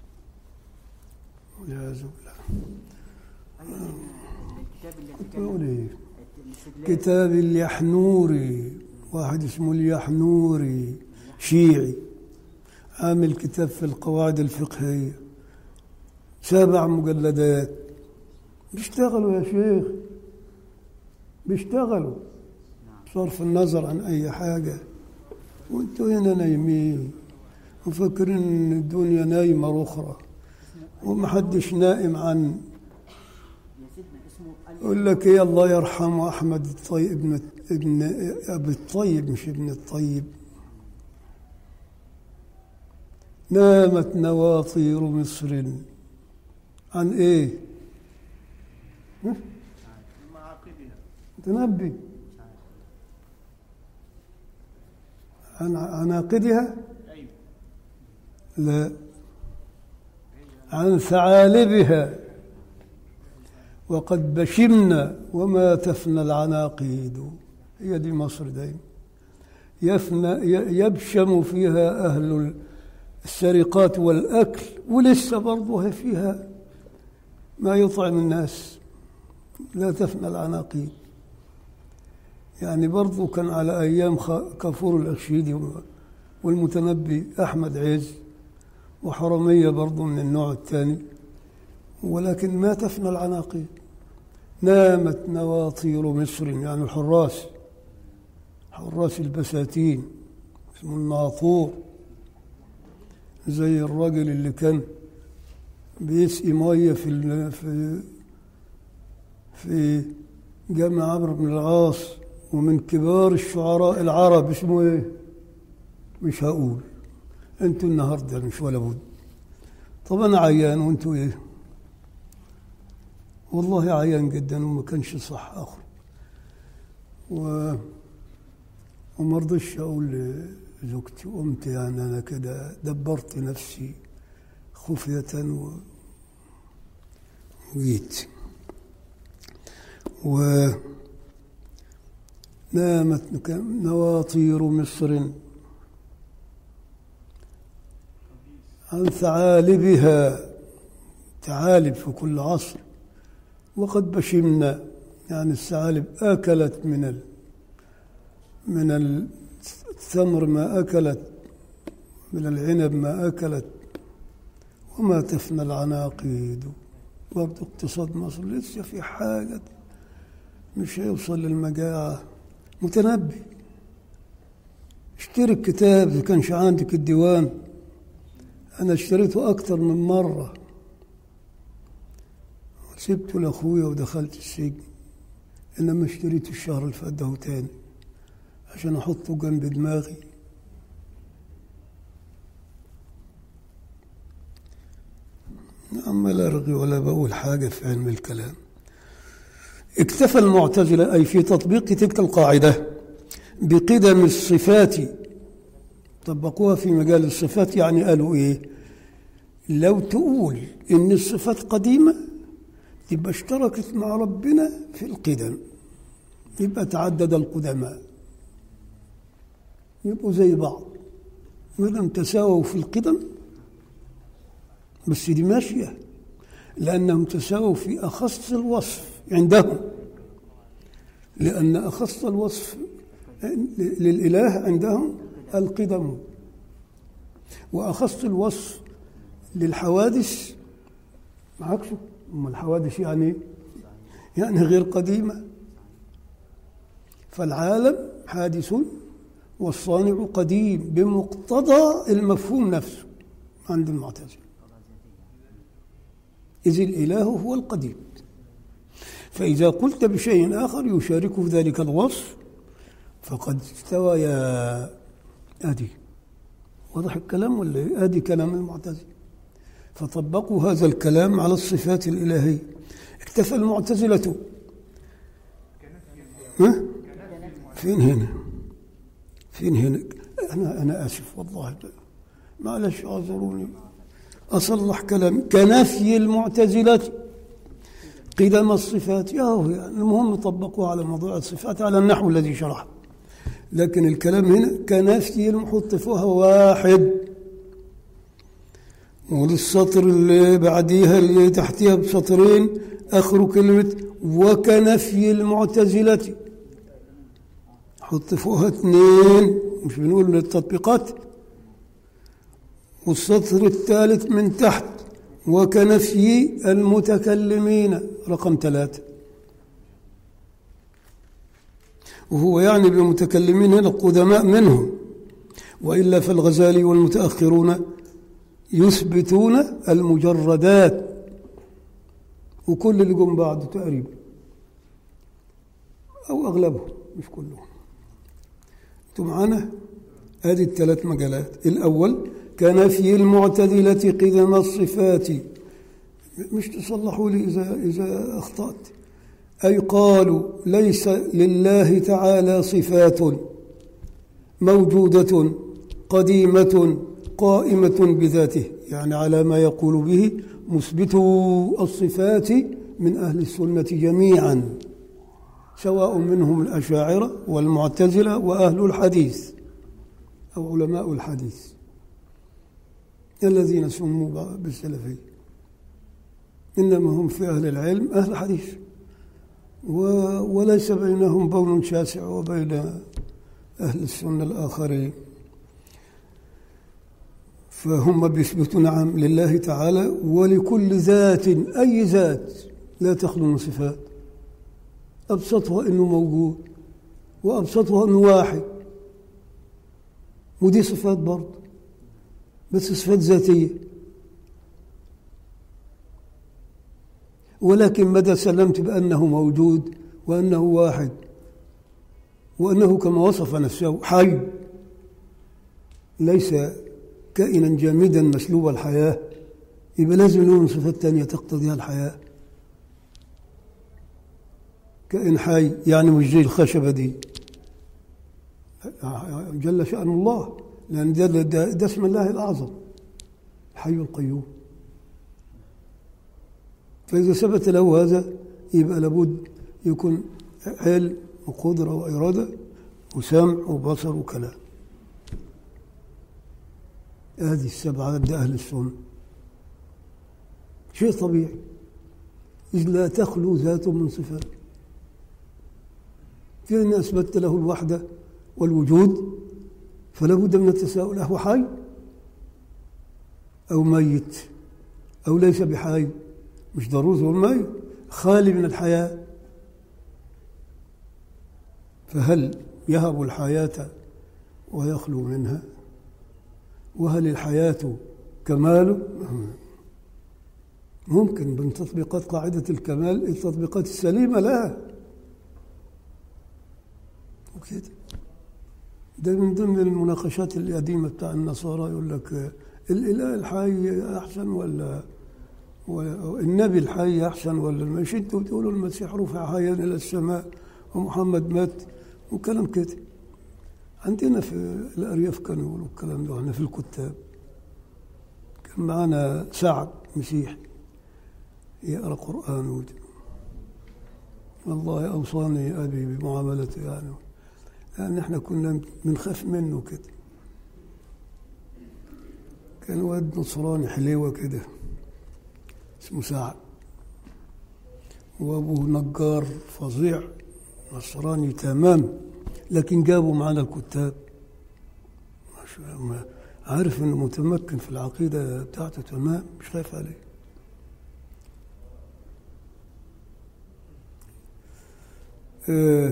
والعياذ بالله الكتاب اللي كنت تكلم بقول إيه الاستدلال كتاب اليحنوري واحد اسمه اليحنوري شيعي عامل كتاب في القواعد الفقهية سبع مجلدات بيشتغلوا يا شيخ بيشتغلوا صرف النظر عن أي حاجة وانتوا هنا نايمين وفاكرين ان الدنيا نايمة أخرى ومحدش نائم عن يا سيدنا اسمه ال- يقول لك ايه الله يرحمه احمد الطيب ابن ابن ابي الطيب مش ابن الطيب نامت نواطير مصر عن ايه؟ معاقدها تنبي عن عناقدها ايوه لا عن ثعالبها وقد بشمنا وما تفنى العناقيد هي دي مصر دايما يفنى ي- يبشم فيها أهل السرقات والأكل ولسه برضه هي فيها ما يطعم الناس لا تفنى العناقيد يعني برضه كان على أيام خ- كافور الأخشيدي والمتنبي أحمد عز وحرمية برضو من النوع الثاني ولكن ما تفنى العناقيد نامت نواطير مصر يعني الحراس حراس البساتين اسمه الناطور زي الراجل اللي كان بيسقي ميه في ال- في في جامع عمرو بن العاص ومن كبار الشعراء العرب اسمه ايه؟ مش هقول انتوا النهارده مش ولا بد طب انا عيان وانتوا ايه والله عيان جدا وما كانش صح اخر و وما رضيتش اقول لزوجتي قمت يعني انا كده دبرت نفسي خفية و وجيت و نامت نواطير مصر عن ثعالبها ثعالب في كل عصر وقد بشمنا يعني الثعالب أكلت من ال من الثمر ما أكلت من العنب ما أكلت وما تفنى العناقيد برضه اقتصاد مصر لسه في حاجة مش هيوصل للمجاعة متنبي اشتري الكتاب إذا كانش عندك الديوان أنا اشتريته أكثر من مرة سبته لأخويا ودخلت السجن إنما اشتريته الشهر اللي فات ده تاني عشان أحطه جنب دماغي عمال أرغي ولا بقول حاجة في علم الكلام اكتفى المعتزلة أي في تطبيق تلك القاعدة بقدم الصفات طبقوها في مجال الصفات يعني قالوا إيه لو تقول إن الصفات قديمة يبقى اشتركت مع ربنا في القدم يبقى تعدد القدماء يبقوا زي بعض ما دام تساووا في القدم بس دي ماشية لأنهم تساووا في أخص الوصف عندهم لأن أخص الوصف للإله عندهم القدم وأخص الوصف للحوادث عكسه أما الحوادث يعني يعني غير قديمة فالعالم حادث والصانع قديم بمقتضى المفهوم نفسه عند المعتزلة إذ الإله هو القديم فإذا قلت بشيء آخر يشاركه ذلك الوصف فقد استوى يا أدي واضح الكلام ولا إيه؟ أدي كلام المعتزلة فطبقوا هذا الكلام على الصفات الإلهية اكتفى المعتزلة ها؟ فين هنا فين هنا أنا أنا آسف والله معلش اعذروني أصلح كلامي كنفي المعتزلة قدم الصفات يا هو يعني المهم طبقوه على موضوع الصفات على النحو الذي شرحه لكن الكلام هنا كنفي المحط فيها واحد وللسطر اللي بعديها اللي تحتها بسطرين آخر كلمة وكنفي المعتزلة حط فوقها اثنين مش بنقول التطبيقات والسطر الثالث من تحت وكنفي المتكلمين رقم ثلاثة وهو يعني بالمتكلمين هنا القدماء منهم وإلا فالغزالي والمتأخرون يثبتون المجردات وكل اللي جم بعده تقريبا أو أغلبهم مش كلهم انتوا معانا هذه الثلاث مجالات الأول كنفي المعتدلة قدم الصفات مش تصلحوا لي إذا إذا أخطأت أي قالوا ليس لله تعالى صفات موجودة قديمة قائمة بذاته يعني على ما يقول به مثبتو الصفات من أهل السنة جميعا سواء منهم الأشاعرة والمعتزلة وأهل الحديث أو علماء الحديث الذين سموا بالسلفية إنما هم في أهل العلم أهل حديث و... وليس بينهم بون شاسع وبين أهل السنة الآخرين فهم بيثبتوا نعم لله تعالى ولكل ذات أي ذات لا تخلو من صفات أبسطها أنه موجود وأبسطها أنه واحد ودي صفات برضه بس صفات ذاتية ولكن مدى سلمت بأنه موجود وأنه واحد وأنه كما وصف نفسه حي ليس كائنا جامدا مسلوب الحياة يبقى لازم له من صفات تانية تقتضيها الحياة كائن حي يعني مش زي الخشبة دي جل شأن الله لأن ده, ده, ده اسم الله الأعظم الحي القيوم فإذا ثبت له هذا يبقى لابد يكون علم وقدرة وإرادة وسمع وبصر وكلام هذه السبعة عند أهل السنة شيء طبيعي إذ لا تخلو ذات من صفات في أن أثبتت له الوحدة والوجود فلا بد من التساؤل أهو حي أو ميت أو ليس بحي مش ضروري هو الميت خالي من الحياة فهل يهب الحياة ويخلو منها وهل الحياة كمال ممكن من تطبيقات قاعدة الكمال التطبيقات السليمة لا وكده ده من ضمن المناقشات القديمة بتاع النصارى يقول لك الإله الحي أحسن ولا النبي الحي أحسن ولا مش أنتوا بتقولوا المسيح رفع حيا إلى السماء ومحمد مات وكلام كده عندنا في الأرياف كانوا يقولوا الكلام ده احنا في الكتاب كان معنا سعد مسيحي يقرأ قرآن وده. والله أوصاني أبي بمعاملته يعني لأن احنا كنا بنخاف منه كده كان واد نصراني حليوة كده اسمه سعد وأبوه نجار فظيع نصراني تمام لكن جابوا معنا الكتاب ما عارف انه متمكن في العقيدة بتاعته تمام مش خايف عليه آه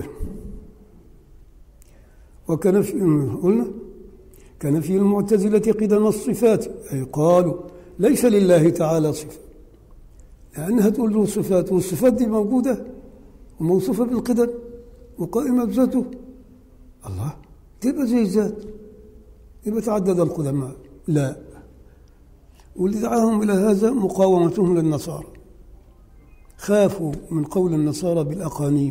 وكان في قلنا كان في المعتزلة قدم الصفات أي قالوا ليس لله تعالى صفة لأنها تقول له صفات والصفات دي موجودة وموصوفة بالقدم وقائمة بذاته الله تبقى زي الذات يبقى تعدد القدماء لا واللي دعاهم إلى هذا مقاومتهم للنصارى خافوا من قول النصارى بالأقانيم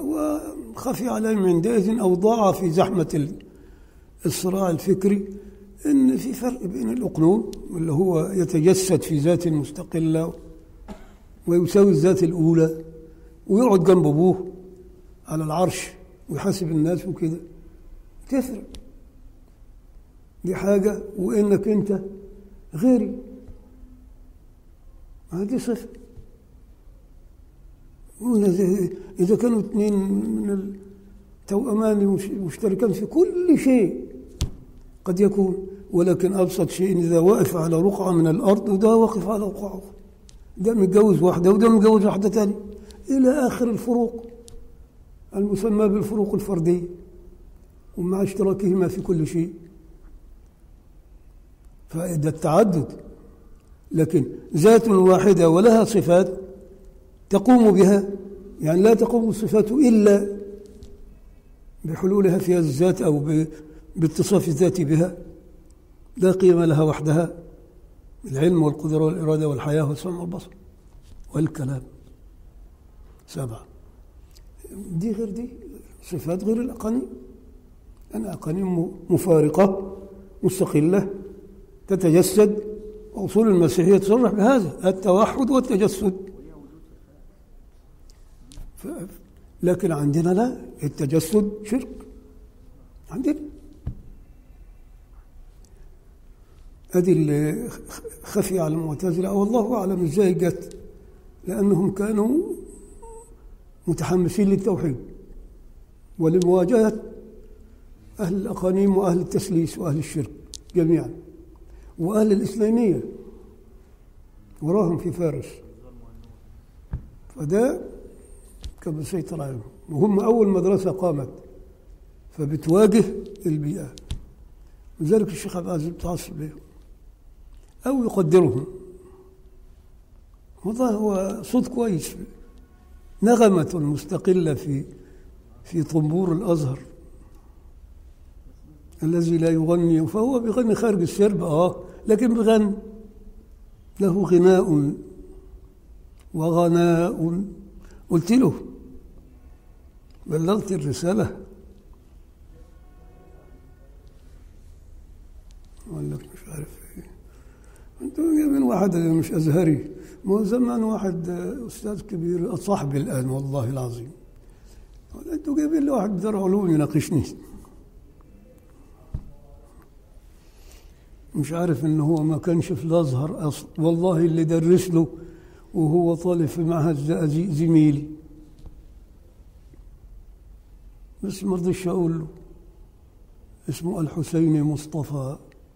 وخفي عليهم عندئذ أو ضاع في زحمة الصراع الفكري إن في فرق بين الأقنوم اللي هو يتجسد في ذات مستقلة ويساوي الذات الأولى ويقعد جنب أبوه على العرش ويحاسب الناس وكده تفرق دي حاجة وإنك أنت غيري هذه صفة قلنا إذا- إذا كانوا اثنين من التوأمان مش- مشتركان في كل شيء قد يكون ولكن أبسط شيء إذا واقف على رقعة من الأرض وده واقف على رقعة أخرى ده متجوز واحدة وده متجوز واحدة تانية إلى آخر الفروق المسمى بالفروق الفردية ومع اشتراكهما في كل شيء فده التعدد لكن ذات واحدة ولها صفات تقوم بها يعني لا تقوم الصفات إلا بحلولها في هذه الذات أو ب- باتصاف الذات بها لا قيمة لها وحدها العلم والقدرة والإرادة والحياة والسمع والبصر والكلام سبعة دي غير دي صفات غير الأقانيم أنا أقانيم م- مفارقة مستقلة تتجسد أصول المسيحية تصرح بهذا التوحد والتجسد ف... لكن عندنا لا التجسد شرك عندنا ادي اللي خ- خفي على المعتزله والله اعلم ازاي جت لانهم كانوا متحمسين للتوحيد ولمواجهه اهل الاقانيم واهل التسليس واهل الشرك جميعا واهل الاسلاميه وراهم في فارس فده كان بيسيطر عليهم وهم اول مدرسه قامت فبتواجه البيئه لذلك الشيخ عبد العزيز بتعصب لهم أو يقدرهم والله هو صوت كويس نغمة مستقلة في في طنبور الأزهر الذي لا يغني فهو بيغني خارج السرب اه لكن بيغني له غناء وغناء قلت له بلغت الرسالة قال لك مش عارف ايه انتوا جايبين واحد مش ازهري ما هو زمان واحد استاذ كبير صاحبي الان والله العظيم قال انتوا جايبين لي واحد دار علوم يناقشني مش عارف ان هو ما كانش في الازهر اصلا والله اللي درس له وهو طالب في معهد زقازيق زميلي بس ما رضيتش اقول له اسمه الحسيني مصطفى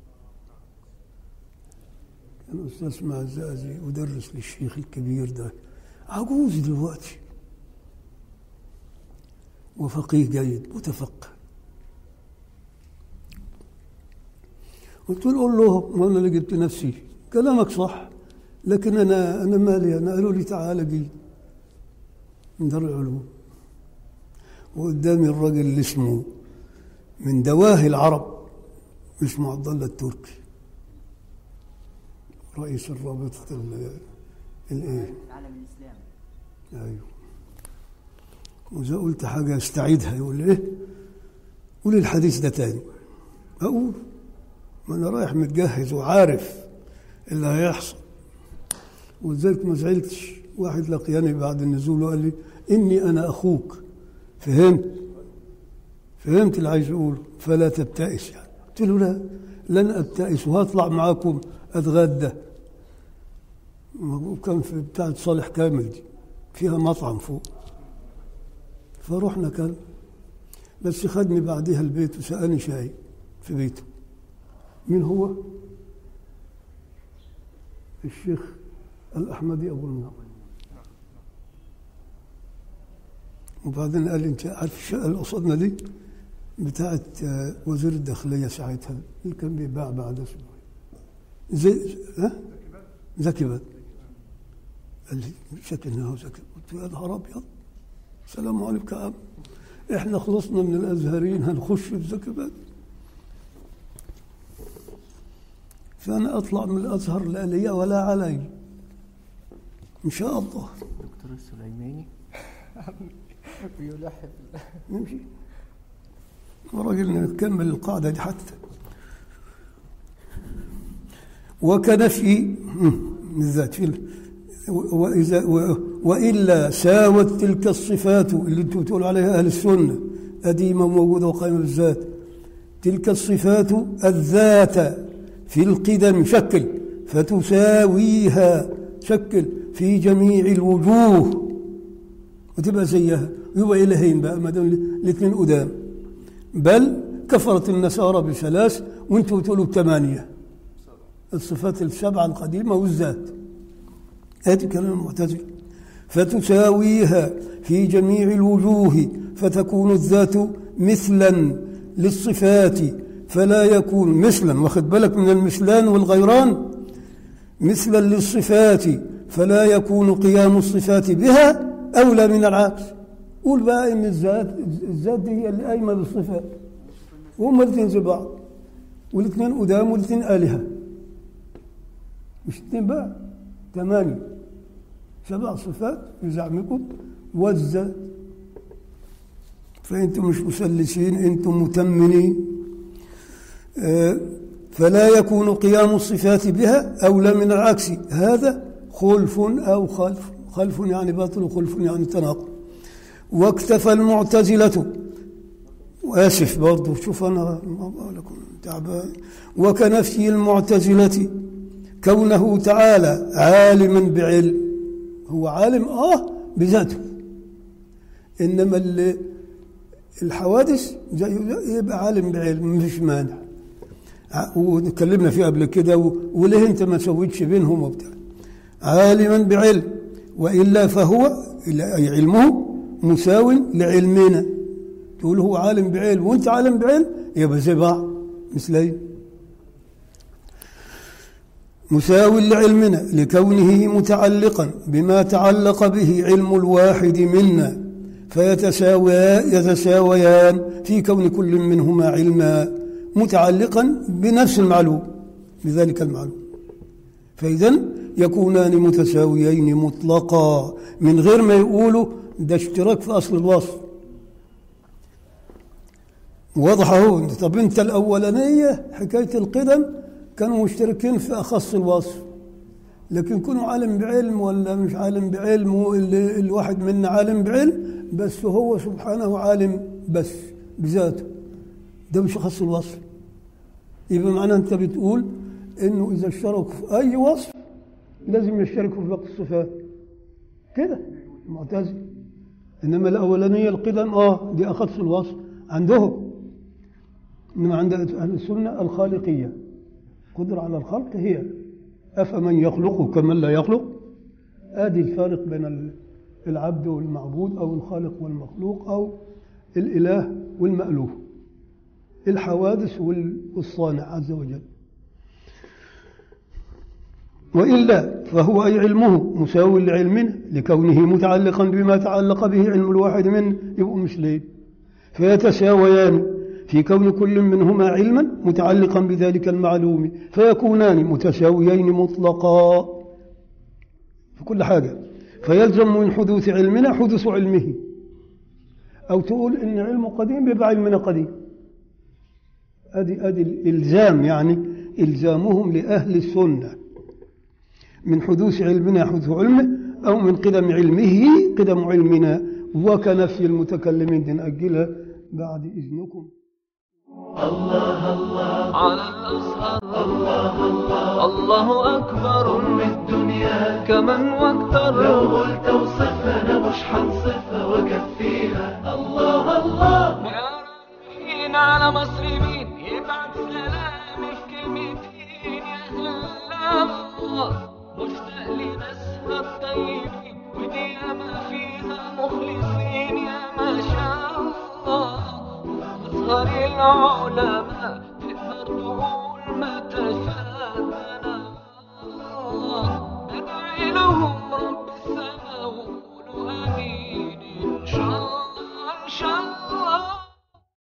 كان استاذ مع الزقازيق ودرس للشيخ الكبير ده عجوز دلوقتي وفقيه جيد متفقه قلت له قول له ما انا اللي جبت نفسي كلامك صح لكن انا انا مالي انا قالوا لي تعالى جي من دار العلوم وقدامي الراجل اللي اسمه من دواهي العرب اسمه عبد الله التركي رئيس الرابطه ال- الايه العالم الاسلامي ايوه واذا قلت حاجه استعيدها يقول لي ايه قول الحديث ده تاني اقول ما انا رايح متجهز وعارف اللي هيحصل ولذلك ما زعلتش واحد لقياني بعد النزول وقال لي اني انا اخوك فهمت فهمت اللي عايز اقوله فلا تبتئس يعني قلت له لا لن ابتئس وهطلع معاكم اتغدى وكان في بتاعة صالح كامل دي فيها مطعم فوق فرحنا كان بس خدني بعدها البيت وسألني شاي في بيته مين هو؟ الشيخ الأحمدي أبو النور وبعدين قال لي أنت عارف الشقة اللي قصادنا دي بتاعت آه، وزير الداخلية ساعتها اللي كان بيباع بعد اسمه زي ها؟ زكي بدر قال لي شكل انه زكي قلت له يا نهار ابيض السلام عليكم يا عم احنا خلصنا من الازهريين هنخش في زكي بدر فانا اطلع من الازهر لا لي ولا علي ان شاء الله دكتور السليماني بيلح نمشي وراجل نكمل القاعده دي حتى وكنفي بالذات في ال- وإذا و- وإلا ساوت تلك الصفات اللي انتم بتقولوا عليها أهل السنة قديمة وموجودة وقائمة بالذات تلك الصفات الذات في القدم شكل فتساويها شكل في جميع الوجوه وتبقى زيها يبقى إلهين بقى ما دام الاثنين قدام بل كفرت النصارى بثلاث وانتم بتقولوا بثمانيه الصفات السبعه القديمه والذات هذه كلام المعتزله فتساويها في جميع الوجوه فتكون الذات مثلا للصفات فلا يكون مثلا واخد بالك من المثلان والغيران مثلا للصفات فلا يكون قيام الصفات بها أولى من العكس قول بقى إن الذات الذات دي هي اللي قايمة بالصفات وهم الاثنين زي بعض والاثنين قدام والاثنين آلهة مش اثنين بقى ثمانية سبع صفات في زعمكم والذات فأنتم مش مثلثين أنتم متمنين آه، فلا يكون قيام الصفات بها أولى من العكس هذا خلف أو خلف خلف يعني باطل وخلف يعني تناقض واكتفى المعتزلة وآسف برضه شوف أنا ما بقول لكم تعبان وكنفي المعتزلة كونه تعالى عالما بعلم هو عالم آه بذاته إنما اللي الحوادث زي يبقى عالم بعلم مفيش مانع ع- وتكلمنا فيه قبل كده و- وليه انت ما سويتش بينهم وبتاع عالما بعلم والا فهو إلا اي علمه مساو لعلمنا تقول هو عالم بعلم وانت عالم بعلم يبقى زي بعض مثلين مساو لعلمنا لكونه متعلقا بما تعلق به علم الواحد منا فيتساويا يتساويان في كون كل منهما علما متعلقا بنفس المعلوم بذلك المعلوم فإذا يكونان متساويين مطلقا من غير ما يقولوا ده اشتراك في أصل الوصف واضح اهو طب انت الاولانيه حكايه القدم كانوا مشتركين في اخص الوصف لكن كونوا عالم بعلم ولا مش عالم بعلم واللي- الواحد منا عالم بعلم بس هو سبحانه عالم بس بذاته ده مش خاص الوصف يبقى معناه انت بتقول انه اذا اشتركوا في اي وصف لازم يشتركوا في باقي الصفات كده المعتزله انما الاولانيه القدم اه دي اخص الوصف عندهم انما عند اهل السنه الخالقيه قدره على الخلق هي افمن يخلق كمن لا يخلق ادي الفارق بين ال- العبد والمعبود او الخالق والمخلوق او الاله والمالوف الحوادث وال- والصانع عز وجل وإلا فهو أي علمه مساو لعلمنا لكونه متعلقا بما تعلق به علم الواحد منه يبقوا مثلين فيتساويان في كون كل منهما علما متعلقا بذلك المعلوم فيكونان متساويين مطلقا في كل حاجة فيلزم من حدوث علمنا حدوث علمه أو تقول إن علمه قديم يبقى علمنا قديم أدي أدي الإلزام يعني إلزامهم لأهل السنة من حدوث علمنا حدوث علمه أو من قدم علمه قدم علمنا وكنفي المتكلمين دي نأجلها بعد إذنكم على الأزهر الله الله الله أكبر من الدنيا كمن واكتر لو قلت اوصفها أنا مش هنصفها وكفيها الله الله يا رايحين على مصر مين يبعت سلامي في كلمتين يا أهل الله مشتاق لناسها الطيبين ودي ما فيها مخلصين يا ما شاء الله أزهر العلماء